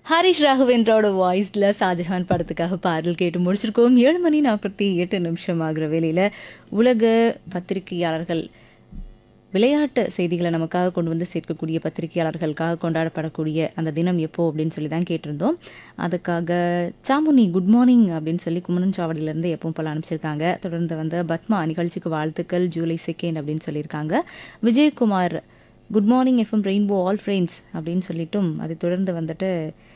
ஹரிஷ் ராகவேந்திரோட வாய்ஸில் ஷாஜஹான் படத்துக்காக பாடல் கேட்டு முடிச்சிருக்கோம் ஏழு மணி நாற்பத்தி எட்டு நிமிஷம் ஆகிற வேளையில் உலக பத்திரிகையாளர்கள் விளையாட்டு செய்திகளை நமக்காக கொண்டு வந்து சேர்க்கக்கூடிய பத்திரிகையாளர்களுக்காக கொண்டாடப்படக்கூடிய அந்த தினம் எப்போ அப்படின்னு சொல்லி தான் கேட்டிருந்தோம் அதுக்காக சாமுனி குட் மார்னிங் அப்படின்னு சொல்லி குமரன் சாவடியிலேருந்து எப்பவும் போல அனுப்பிச்சிருக்காங்க தொடர்ந்து வந்து பத்மா நிகழ்ச்சிக்கு வாழ்த்துக்கள் ஜூலை செகண்ட் அப்படின்னு சொல்லியிருக்காங்க Vijayakumar good morning FM rainbow all friends அப்படின்னு சொல்லிட்டும் அதை தொடர்ந்து வந்துட்டு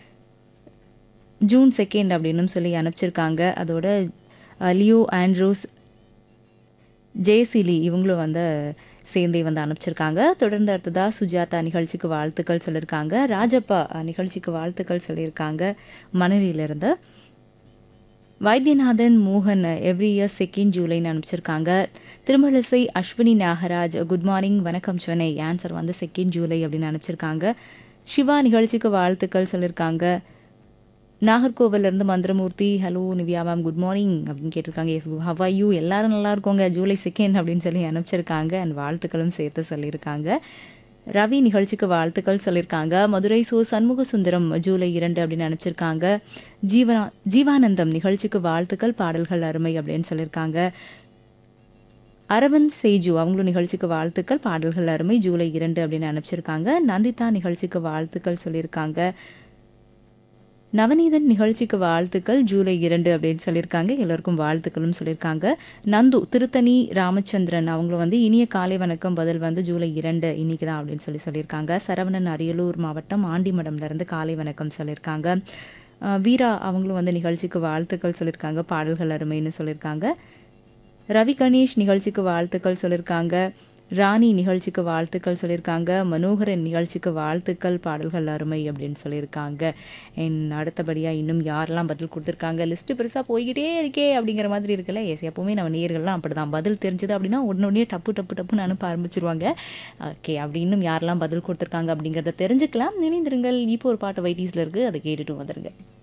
ஜூன் செகண்ட் அப்படின்னும் சொல்லி அனுப்பிச்சிருக்காங்க அதோட அஹ், லியோ ஆண்ட்ரூஸ் ஜெயசிலி இவங்களும் வந்து சேர்ந்தே வந்து அனுப்பிச்சிருக்காங்க தொடர்ந்து அடுத்ததா சுஜாதா நிகழ்ச்சிக்கு வாழ்த்துக்கள் சொல்லியிருக்காங்க ராஜப்பா அஹ், நிகழ்ச்சிக்கு வாழ்த்துக்கள் சொல்லியிருக்காங்க மணலியிலிருந்து வைத்தியநாதன் மோகன் எவ்ரி இயர் செகண்ட் ஜூலைன்னு அனுப்பிச்சிருக்காங்க திருமழிசை அஸ்வினி நாகராஜ் குட் மார்னிங் வணக்கம் சென்னை ஆன்சர் வந்து செகண்ட் ஜூலை அப்படின்னு அனுப்பிச்சிருக்காங்க சிவா நிகழ்ச்சிக்கு வாழ்த்துக்கள் சொல்லியிருக்காங்க நாகர்கோவில்ல இருந்து Manthiramoorthy hello Nivya ma'am good morning அப்படின்னு கேட்டிருக்காங்க எஸ் ஹவா யூ எல்லாரும் நல்லா இருக்கோங்க ஜூலை செகண்ட் அப்படின்னு சொல்லி அனுப்பிச்சிருக்காங்க அண்ட் வாழ்த்துக்களும் சேர்த்து சொல்லியிருக்காங்க ரவி நிகழ்ச்சிக்கு வாழ்த்துக்கள் சொல்லியிருக்காங்க மதுரை சோ சண்முக சுந்தரம் ஜூலை இரண்டு அப்படின்னு அனுப்பிச்சிருக்காங்க ஜீவனா ஜீவானந்தம் நிகழ்ச்சிக்கு வாழ்த்துக்கள் பாடல்கள் அருமை அப்படின்னு சொல்லியிருக்காங்க அரவிந்த் சேஜு அவங்களும் நிகழ்ச்சிக்கு வாழ்த்துக்கள் பாடல்கள் அருமை ஜூலை இரண்டு அப்படின்னு அனுப்பிச்சிருக்காங்க நந்திதா நிகழ்ச்சிக்கு வாழ்த்துக்கள் சொல்லியிருக்காங்க நவநீதன் நிகழ்ச்சிக்கு வாழ்த்துக்கள் ஜூலை இரண்டு அப்படின்னு சொல்லியிருக்காங்க எல்லோருக்கும் வாழ்த்துக்களும் சொல்லியிருக்காங்க நந்து திருத்தணி ராமச்சந்திரன் அவங்களும் வந்து இனிய காலை வணக்கம் பதில் வந்து ஜூலை இரண்டு இன்னைக்கு தான் அப்படின்னு சொல்லி சொல்லியிருக்காங்க சரவணன் அரியலூர் மாவட்டம் ஆண்டிமடம்ல இருந்து காலை வணக்கம் சொல்லியிருக்காங்க அஹ் வீரா அவங்களும் வந்து நிகழ்ச்சிக்கு வாழ்த்துக்கள் சொல்லியிருக்காங்க பாடல்கள் அருமைன்னு சொல்லியிருக்காங்க ரவி கணேஷ் நிகழ்ச்சிக்கு வாழ்த்துக்கள் சொல்லியிருக்காங்க ராணி நிகழ்ச்சிக்கு வாழ்த்துக்கள் சொல்லியிருக்காங்க மனோகரன் நிகழ்ச்சிக்கு வாழ்த்துக்கள் பாடல்கள் அருமை அப்படின்னு சொல்லியிருக்காங்க என் அடுத்தபடியாக இன்னும் யாரெல்லாம் பதில் கொடுத்துருக்காங்க லிஸ்ட்டு பெருசாக போய்கிட்டே இருக்கே அப்படிங்கிற மாதிரி இருக்குல்ல எஸ் எப்போவுமே நம்ம நேர்கள்லாம் அப்படி தான் பதில் தெரிஞ்சது அப்படின்னா உடனே டப்பு டப்பு டப்புன்னு அனுப்ப ஆரம்பிச்சிருவாங்க ஓகே அப்படி இன்னும் யாரெல்லாம் பதில் கொடுத்துருக்காங்க அப்படிங்கிறத தெரிஞ்சுக்கலாம் நினைந்திருங்கள் இப்போ ஒரு பாட்டு வைட்டீஸில் இருக்குது அதை கேட்டுட்டு வந்துருங்க